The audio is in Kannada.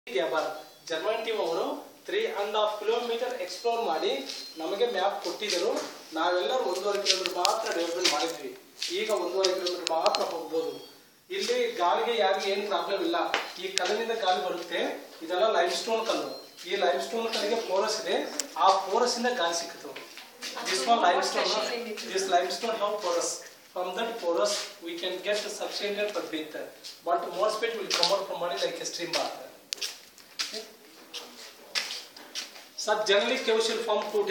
ಗ್ಯಾಬರ್ ಜರ್ಮನ್ ಟೀಮ್ ಅವರು three and half kilometre explore ಮಾಡಿ ನಮಗೆ ಮ್ಯಾಪ್ ಕೊಟ್ಟಿದ್ದರು ನಾವೆಲ್ಲರೂ ಒಂದೂವರೆ ಕಿಲೋಮೀಟರ್ ಮಾತ್ರ ಡೆವಲಪ್ಮೆಂಟ್ ಮಾಡಿದ್ವಿ ಈಗ ಒಂದೂವರೆ ಕಿಲೋಮೀಟರ್ ಮಾತ್ರ ಹೋಗ್ಬೋದು ಇಲ್ಲಿ ಗಾಳಿಗೆ ಯಾರಿಗೆ ಏನು ಪ್ರಾಬ್ಲಮ್ ಇಲ್ಲ ಈ ಕಲ್ಲಿನಿಂದ ಗಾಳಿ ಬರುತ್ತೆ ಇದೆಲ್ಲ ಲೈಮ್ ಸ್ಟೋನ್ ಕಲ್ಲು ಈ ಲೈಮ್ ಸ್ಟೋನ್ ಕಲ್ಲಿಗೆ ಪೋರಸ್ ಇದೆ ಆ ಪೋರಸ್ ಇಂದ ಗಾಳಿ ಸಿಕ್ಕಿತು this one lime stone this lime stone have porous From that porous, we can get substandard per bit, but more speed will come out from body like a stream bath. So generally, cave shall form two types.